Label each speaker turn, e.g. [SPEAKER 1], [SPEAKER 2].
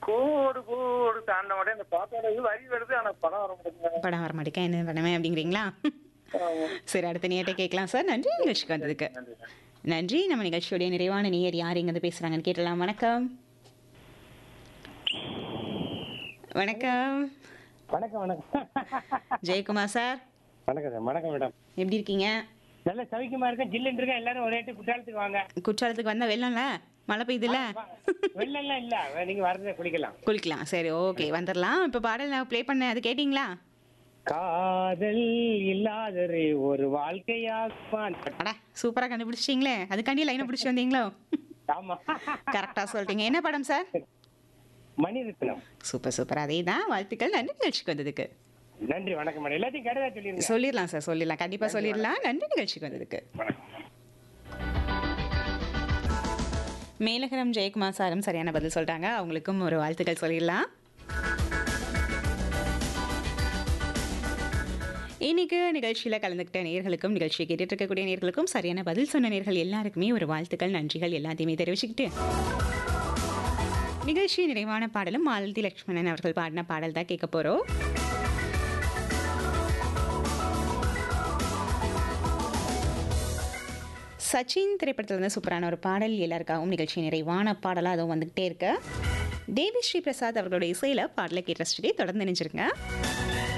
[SPEAKER 1] கோடு கோடு தாண்ட மாட்டேன் இந்த பாட்டோட இது வரி வருது ஆனா படம் வர மாட்டேங்குது
[SPEAKER 2] படம் வர மாட்டேங்க என்ன பண்ணுவேன் அப்படிங்கிறீங்களா
[SPEAKER 1] ஆமா.
[SPEAKER 2] சரி அடுத்த நேரத்தை கேட்கலாம் சார் நன்றி நிகழ்ச்சிக்கு வந்ததுக்கு
[SPEAKER 1] நன்றி நன்றி.
[SPEAKER 2] நன்றி நம்ம நிகழ்ச்சியுடைய நிறைவான நேயர் யார் இங்கிருந்து பேசுறாங்கன்னு கேட்டலாம் வணக்கம் வணக்கம்
[SPEAKER 3] வணக்கம் வணக்கம்
[SPEAKER 2] ஜெயக்குமார் சார்
[SPEAKER 3] வணக்கம் சார் வணக்கம் மேடம்
[SPEAKER 2] எப்படி இருக்கீங்க
[SPEAKER 3] நல்ல சவிக்கமா இருக்கேன் ஜில்லுன்னு இருக்கேன் எல்லாரும் ஒரே குற்றாலத்துக்கு வாங்க
[SPEAKER 2] குற்றாலத்துக்கு வந்தா வெள்ளம்ல மழை பெய்யுதுல
[SPEAKER 3] வெள்ளம்லாம் இல்ல நீங்க வரத குளிக்கலாம்
[SPEAKER 2] குளிக்கலாம் சரி ஓகே வந்துடலாம் இப்போ பாடல் நான் ப்ளே பண்ணேன் அது கேட்டிங்களா
[SPEAKER 3] காதல் இல்லாதது ஒரு வாழ்க்கையாகுமான்
[SPEAKER 2] அடா சூப்பராக கண்டுபிடிச்சிட்டிங்களே அதுக்காண்டி லைனை பிடிச்சி வந்தீங்களோ
[SPEAKER 3] ஆமா
[SPEAKER 2] கரெக்டாக சொல்லிட்டீங்க என்ன படம் சார்
[SPEAKER 3] மணிரத்னம்
[SPEAKER 2] சூப்பர் சூப்பர் அதே தான் வாழ்த்துக்கள் நன்றி நிகழ்ச்சிக்கு வந்ததுக்கு
[SPEAKER 3] நன்றி வணக்கம் மேடம் எல்லாத்தையும் கடவுளா சொல்லிருங்க
[SPEAKER 2] சொல்லிடலாம் சார் சொல்லிடலாம் கண்டிப்பாக சொல்லிடலாம் நன்றி நிகழ்ச்சிக்கு வந்ததுக்கு மேலகரம் ஜெயக்குமார் சாரும் சரியான பதில் சொல்லிட்டாங்க அவங்களுக்கும் ஒரு வாழ்த்துக்கள் சொல்லிடலாம் இன்னைக்கு நிகழ்ச்சியில் கலந்துக்கிட்ட நேர்களுக்கும் நிகழ்ச்சியை கேட்டுட்டு இருக்கக்கூடிய நேர்களுக்கும் சரியான பதில் சொன்ன நேர்கள் எல்லாருக்குமே ஒரு வாழ்த்துக்கள் நன்றிகள் எல்லாத்தையுமே தெரிவிச்சுக்கிட்டு நிகழ்ச்சி நிறைவான பாடலும் மாலதி லட்சுமணன் அவர்கள் பாடின பாடல் தான் கேட்க போகிறோம் சச்சின் திரைப்படத்தில் இருந்து சூப்பரான ஒரு பாடல் எல்லாருக்காகவும் நிகழ்ச்சி நிறைவான பாடலாக அதுவும் வந்துகிட்டே இருக்கு தேவி ஸ்ரீ பிரசாத் அவர்களுடைய இசையில் பாடலை கேட்டு ரசிச்சுட்டே தொடர்ந்து நினைச்சிருங்க